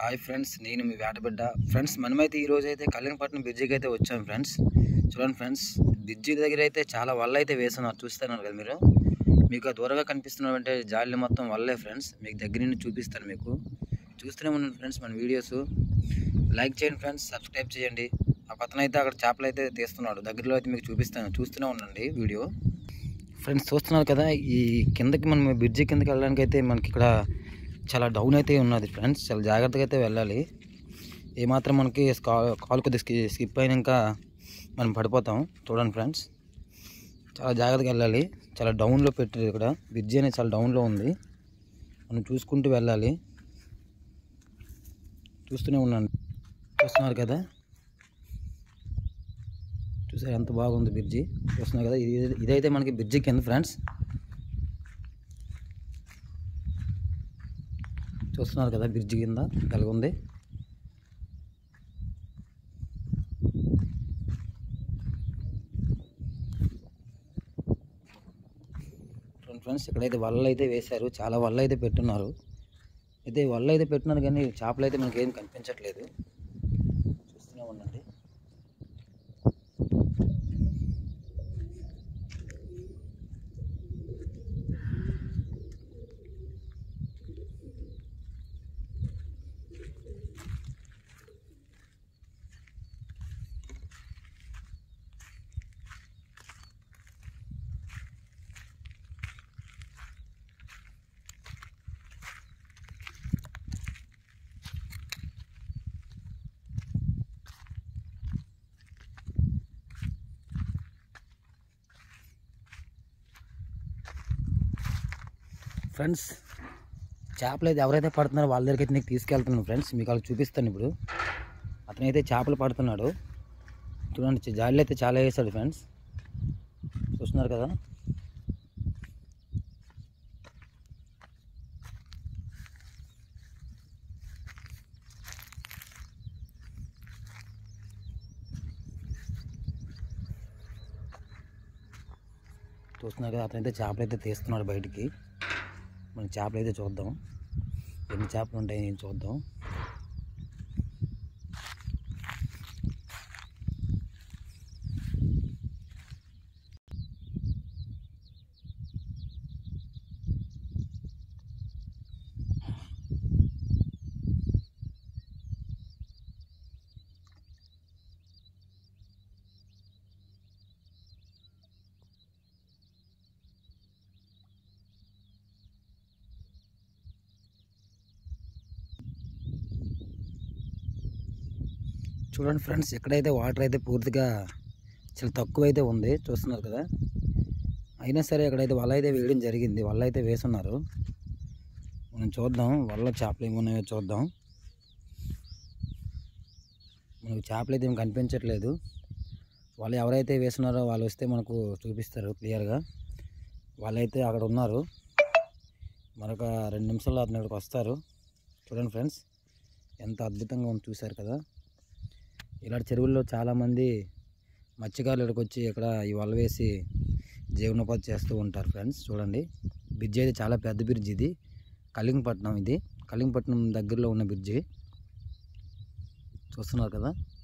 hi friends నేను మీ వేటబిడ్డ friends మనమైతే ఈ రోజు అయితే కళ్యాణపట్నం బ్రిడ్జికి అయితే వచ్చాం ఫ్రెండ్స్ చూడండి ఫ్రెండ్స్ బ్రిడ్జి దగ్గర అయితే చాలా వల్ల అయితే వేస్తున్నారు చూస్తున్నారు కదా మీరు మీకు ఆ దూరంగా కనిపిస్తున్నటువంటి జాలి మొత్తం వల్లే ఫ్రెండ్స్ మీకు దగ్గర నుండి చూపిస్తాను మీకు చూస్తూనే ఉండండి ఫ్రెండ్స్ మన వీడియోస్ లైక్ చేయండి ఫ్రెండ్స్ సబ్స్క్రైబ్ చేయండి ఆ పక్కన అయితే అక్కడ చేపలు అయితే తీస్తున్నాడు దగ్గరలో అయితే మీకు చూపిస్తాను చూస్తూనే ఉండండి వీడియో ఫ్రెండ్స్ చూస్తున్నారు కదా ఈ కిందకి మనం బ్రిడ్జి కిందకి వెళ్ళడానికి అయితే మనకి ఇక్కడ చాలా డౌన్ అయితే ఉన్నది ఫ్రెండ్స్ చాలా జాగ్రత్తగా అయితే వెళ్ళాలి ఏమాత్రం మనకి స్కా- కాలు కొద్దిగా స్కి స్కిప్ అయినాక మనం పడిపోతాం చూడండి ఫ్రెండ్స్ చాలా జాగ్రత్తగా వెళ్ళాలి చాలా డౌన్లో పెట్టారు ఇక్కడ బ్రిడ్జి అనేది చాలా డౌన్లో ఉంది మనం చూసుకుంటూ వెళ్ళాలి చూస్తూనే ఉన్నాను చూస్తున్నారు కదా చూసారు ఎంత బాగుంది బ్రిడ్జి చూస్తున్నారు కదా ఇది ఇదైతే మనకి బ్రిడ్జి కింద ఫ్రెండ్స్ చూస్తున్నారు కదా బ్రిడ్జి కింద ఉంది చూడండి ఫ్రెండ్స్ ఇక్కడైతే వలలు అయితే వేశారు చాలా వలలు అయితే పెట్టున్నారు అయితే వలలు అయితే పెట్టున్నారు కానీ చేపలు అయితే మనకి ఏం కనిపించట్లేదు చూస్తూనే ఉండండి ఫ్రెండ్స్ చేపలు అయితే ఎవరైతే పడుతున్నారో వాళ్ళ దగ్గరికి అయితే నీకు తీసుకెళ్తున్నాను ఫ్రెండ్స్ మీకు వాళ్ళకి చూపిస్తాను ఇప్పుడు అతనైతే చేపలు పడుతున్నాడు చూడండి జాలీలు అయితే చాలా వేసాడు ఫ్రెండ్స్ చూస్తున్నారు కదా చూస్తున్నారు కదా అతనైతే చేపలు అయితే తీస్తున్నాడు బయటికి మనం చేపలు అయితే చూద్దాం ఎన్ని చేపలు ఉంటాయి నేను చూద్దాం చూడండి ఫ్రెండ్స్ ఎక్కడైతే వాటర్ అయితే పూర్తిగా చాలా తక్కువ అయితే ఉంది చూస్తున్నారు కదా అయినా సరే ఎక్కడైతే వల అయితే వేయడం జరిగింది వల అయితే వేసున్నారు మనం చూద్దాం వల్ల చేపలు ఏమున్నాయో చూద్దాం మనకు చేపలు అయితే ఏం కనిపించట్లేదు వాళ్ళు ఎవరైతే వేస్తున్నారో వాళ్ళు వస్తే మనకు చూపిస్తారు క్లియర్గా వాళ్ళైతే అక్కడ ఉన్నారు మరొక రెండు నిమిషాల్లో అతను ఇక్కడికి వస్తారు చూడండి ఫ్రెండ్స్ ఎంత అద్భుతంగా ఉంది చూశారు కదా ఇలాంటి చెరువుల్లో చాలామంది మత్స్యకారులు ఇక్కడికి వచ్చి ఇక్కడ ఈ వల వేసి జీవనోపాధి చేస్తూ ఉంటారు ఫ్రెండ్స్ చూడండి బ్రిడ్జి అయితే చాలా పెద్ద బ్రిడ్జ్ ఇది కళింగపట్నం ఇది కళింగపట్నం దగ్గరలో ఉన్న బ్రిడ్జి చూస్తున్నారు కదా